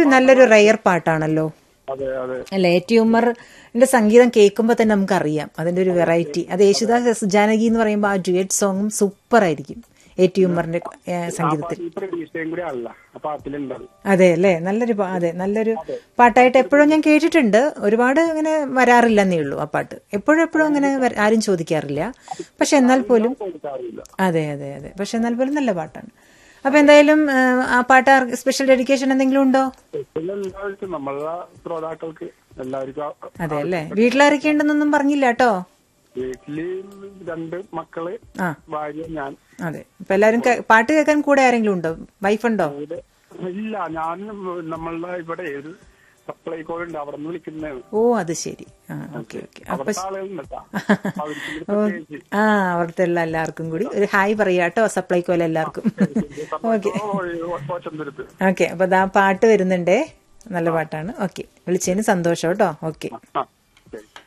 നല്ലൊരു നല്ലൊരു റയർ പാട്ടാണല്ലോ അതെ അതെ അല്ലെ ട്യൂമറിന്റെ സംഗീതം കേൾക്കുമ്പോൾ തന്നെ നമുക്കറിയാം അതിന്റെ ഒരു വെറൈറ്റി അത് യേശുദാസ് എസ് ജാനകി എന്ന് പറയുമ്പോൾ ആ ഡ്യുവറ്റ് സോങ്ങും സൂപ്പർ ആയിരിക്കും എ ട്യൂമറിന്റെ ഏ, സംഗീതത്തിൽ ഈ പ്രതീക്ഷയും കൂടി അല്ല ആ പാട്ടിലുണ്ടത് അതെ അല്ലേ നല്ലൊരു പാ- അതെ നല്ലൊരു പാട്ടായിട്ട് എപ്പോഴും ഞാൻ കേട്ടിട്ടുണ്ട് ഒരുപാട് അങ്ങനെ വരാറില്ലെന്നേ ഉള്ളൂ ആ പാട്ട് എപ്പോഴും എപ്പോഴും അങ്ങനെ വര- ആരും ചോദിക്കാറില്ല പക്ഷെ എന്നാൽ പോലും കൊടുക്കാറില്ല അതെ അതെ അതെ പക്ഷെ എന്നാൽ പോലും നല്ല പാട്ടാണ് അപ്പൊ എന്തായാലും ആ, ആ പാട്ട് സ്പെഷ്യൽ ഡെഡിക്കേഷൻ എന്തെങ്കിലും ഉണ്ടോ പിന്നെ എല്ലാവർക്കും നമ്മളുടെ ശ്രോതാക്കൾക്ക് എല്ലാവർക്കും ആ- അതെ അല്ലേ വീട്ടിലാരൊക്കെ ഉണ്ടെന്നൊന്നും പറഞ്ഞില്ല കേട്ടോ വീട്ടില് രണ്ട് മക്കള് ആ ഭാര്യ ഞാൻ അതെ അപ്പൊ എല്ലാരും കേ- പാട്ട് കേൾക്കാൻ കൂടെ ആരെങ്കിലും ഉണ്ടോ വൈഫുണ്ടോ ഇവിടെ ഇല്ല ഞാൻ നമ്മളുടെ ഇവിടെ ഒരു സപ്ലൈ കോൾ ഉണ്ട് അവിടെ നിന്ന് വിളിക്കുന്നതാണ് ഓ അത് ശരി ആ ഓക്കെ ഓക്കെ അപ്പൊ അവിടുത്തെ ആളുകളുണ്ട് കേട്ടോ. അവർക്ക് ഇത് ഓ, പ്രത്യേകിച്ച് ആ അവിടുത്തെ ഉള്ള എല്ലാവർക്കും കൂടി ഒരു ഹായ് പറയാട്ടോ സപ്ലൈക്കോല എല്ലാവർക്കും ഓക്കെ പോച്ചന്തുരുത്ത് ഓക്കെ അപ്പൊ ദാ പാട്ട് വരുന്നുണ്ടേ നല്ല പാട്ടാണ് ഓക്കെ വിളിച്ചതിന് സന്തോഷം കേട്ടോ ഓക്കെ ആ ശരി